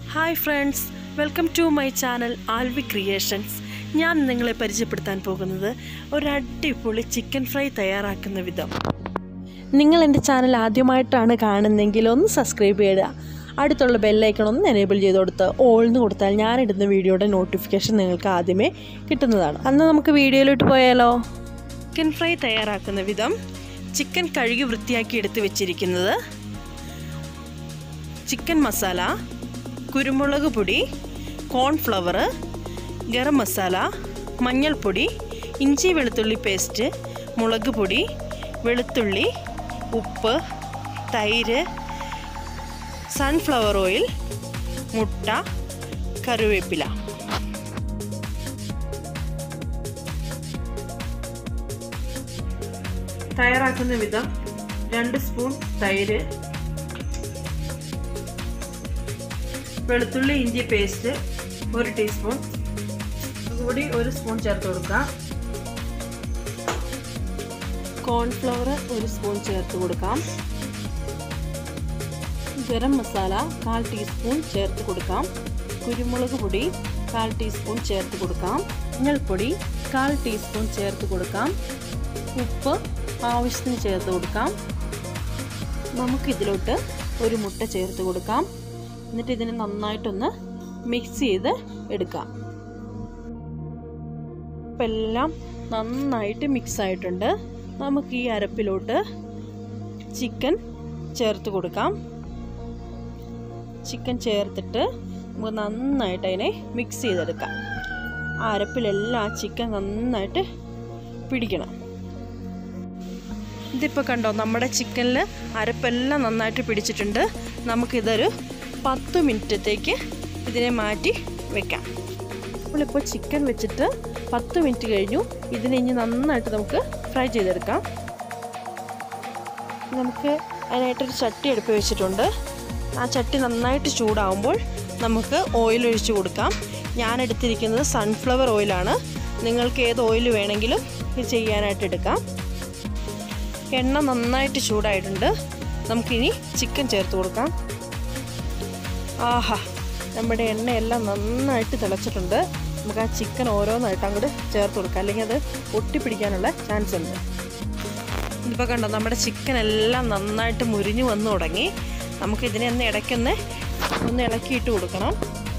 hi friends welcome to my channel Alvi creations ഞാൻ നിങ്ങളെ പരിചയപ്പെടുത്താൻ പോകുന്നത് ഒരു അടിപൊളി ചിക്കൻ ഫ്രൈ തയ്യാറാക്കുന്ന വിധം നിങ്ങൾ എൻ്റെ ചാനൽ ആദ്യമായിട്ടാണ് കാണുന്നതെങ്കിൽ ഒന്ന് സബ്സ്ക്രൈബ് ചെയ്യുക അടുത്തുള്ള ബെല്ലൈക്കൺ ഒന്ന് എനേബിൾ ചെയ്ത് കൊടുത്ത് ഓൾന്ന് കൊടുത്താൽ ഞാനിടുന്ന വീഡിയോയുടെ നോട്ടിഫിക്കേഷൻ നിങ്ങൾക്ക് ആദ്യമേ കിട്ടുന്നതാണ് അന്ന് നമുക്ക് വീഡിയോയിലോട്ട് പോയാലോ ചിക്കൻ ഫ്രൈ തയ്യാറാക്കുന്ന വിധം ചിക്കൻ കഴുകി വൃത്തിയാക്കി എടുത്ത് വെച്ചിരിക്കുന്നത് ചിക്കൻ മസാല കുരുമുളക് പൊടി കോൺഫ്ലവർ ഗരം മസാല മഞ്ഞൾപ്പൊടി ഇഞ്ചി വെളുത്തുള്ളി പേസ്റ്റ് മുളക് പൊടി വെളുത്തുള്ളി ഉപ്പ് തൈര് സൺഫ്ലവർ ഓയിൽ മുട്ട കറിവേപ്പില തയ്യാറാക്കുന്ന വിധം രണ്ട് സ്പൂൺ തൈര് വെളുത്തുള്ളി ഇഞ്ചി പേസ്റ്റ് ഒരു ടീസ്പൂൺ കൂടി ഒരു സ്പൂൺ ചേർത്ത് കൊടുക്കാം കോൺഫ്ലവർ ഒരു സ്പൂൺ ചേർത്ത് കൊടുക്കാം ഗരം മസാല കാൽ ടീസ്പൂൺ ചേർത്ത് കൊടുക്കാം കുരുമുളക് പൊടി കാൽ ടീസ്പൂൺ ചേർത്ത് കൊടുക്കാം മഞ്ഞൾപ്പൊടി കാൽ ടീസ്പൂൺ ചേർത്ത് കൊടുക്കാം ഉപ്പ് ആവശ്യത്തിന് ചേർത്ത് കൊടുക്കാം നമുക്കിതിലോട്ട് ഒരു മുട്ട ചേർത്ത് കൊടുക്കാം എന്നിട്ട് ഇതിനെ നന്നായിട്ടൊന്ന് മിക്സ് ചെയ്ത് എടുക്കാം ഇപ്പം എല്ലാം നന്നായിട്ട് മിക്സ് ആയിട്ടുണ്ട് നമുക്ക് ഈ അരപ്പിലോട്ട് ചിക്കൻ ചേർത്ത് കൊടുക്കാം ചിക്കൻ ചേർത്തിട്ട് നമുക്ക് നന്നായിട്ട് അതിനെ മിക്സ് ചെയ്തെടുക്കാം ആ അരപ്പിലെല്ലാം ആ ചിക്കൻ നന്നായിട്ട് പിടിക്കണം ഇതിപ്പോൾ കണ്ടോ നമ്മുടെ ചിക്കനിൽ അരപ്പെല്ലാം നന്നായിട്ട് പിടിച്ചിട്ടുണ്ട് നമുക്കിതൊരു പത്ത് മിനിറ്റത്തേക്ക് ഇതിനെ മാറ്റി വെക്കാം നമ്മളിപ്പോൾ ചിക്കൻ വെച്ചിട്ട് പത്ത് മിനിറ്റ് കഴിഞ്ഞു ഇതിനെ ഇനി നന്നായിട്ട് നമുക്ക് ഫ്രൈ ചെയ്തെടുക്കാം നമുക്ക് അതിനായിട്ടൊരു ചട്ടി എടുപ്പ് വെച്ചിട്ടുണ്ട് ആ ചട്ടി നന്നായിട്ട് ചൂടാവുമ്പോൾ നമുക്ക് ഓയിൽ ഒഴിച്ച് കൊടുക്കാം ഞാൻ എടുത്തിരിക്കുന്നത് സൺഫ്ലവർ ഓയിലാണ് നിങ്ങൾക്ക് ഏത് ഓയിൽ വേണമെങ്കിലും ഇത് ചെയ്യാനായിട്ട് എടുക്കാം എണ്ണ നന്നായിട്ട് ചൂടായിട്ടുണ്ട് നമുക്കിനി ചിക്കൻ ചേർത്ത് കൊടുക്കാം ആഹാ നമ്മുടെ എണ്ണയെല്ലാം നന്നായിട്ട് തിളച്ചിട്ടുണ്ട് നമുക്ക് ആ ചിക്കൻ ഓരോന്നായിട്ട് അങ്ങോട്ട് ചേർത്ത് കൊടുക്കാം അല്ലെങ്കിൽ അത് ഒട്ടിപ്പിടിക്കാനുള്ള ചാൻസ് ഉണ്ട് ഇതിപ്പോൾ കണ്ടോ നമ്മുടെ ചിക്കൻ എല്ലാം നന്നായിട്ട് മുരിഞ്ഞു വന്നു തുടങ്ങി നമുക്കിതിനെ ഒന്ന് ഇടയ്ക്കൊന്ന് ഒന്ന് ഇളക്കിയിട്ട് കൊടുക്കണം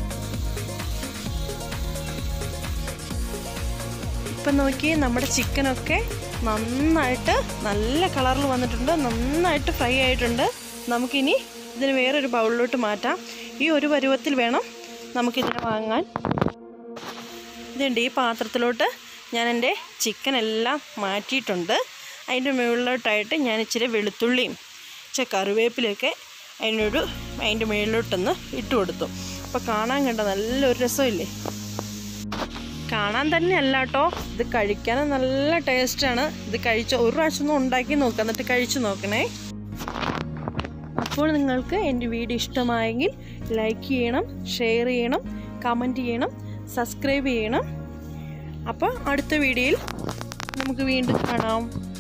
ഇപ്പം നോക്കി നമ്മുടെ ചിക്കനൊക്കെ നന്നായിട്ട് നല്ല കളറിൽ വന്നിട്ടുണ്ട് നന്നായിട്ട് ഫ്രൈ ആയിട്ടുണ്ട് നമുക്കിനി ഇതിന് വേറൊരു ബൗളിലോട്ട് മാറ്റാം ഈ ഒരു പരുവത്തിൽ വേണം നമുക്കിതിനെ വാങ്ങാൻ ഇതുണ്ട് ഈ പാത്രത്തിലോട്ട് ഞാൻ എൻ്റെ ചിക്കൻ എല്ലാം മാറ്റിയിട്ടുണ്ട് അതിൻ്റെ മുകളിലോട്ടായിട്ട് ഞാൻ ഇച്ചിരി വെളുത്തുള്ളിയും ഇച്ചിരി കറിവേപ്പിലൊക്കെ അതിനൊരു അതിൻ്റെ മുകളിലോട്ടൊന്ന് ഇട്ട് കൊടുത്തു അപ്പോൾ കാണാൻ കണ്ട നല്ലൊരു രസമില്ലേ കാണാൻ തന്നെ അല്ല കേട്ടോ ഇത് കഴിക്കാനും നല്ല ടേസ്റ്റാണ് ഇത് കഴിച്ച ഒരു പ്രാവശ്യം ഒന്ന് ഉണ്ടാക്കി നോക്കുക എന്നിട്ട് കഴിച്ചു നോക്കണേ അപ്പോൾ നിങ്ങൾക്ക് എൻ്റെ വീഡിയോ ഇഷ്ടമായെങ്കിൽ ലൈക്ക് ചെയ്യണം ഷെയർ ചെയ്യണം കമൻറ്റ് ചെയ്യണം സബ്സ്ക്രൈബ് ചെയ്യണം അപ്പോൾ അടുത്ത വീഡിയോയിൽ നമുക്ക് വീണ്ടും കാണാം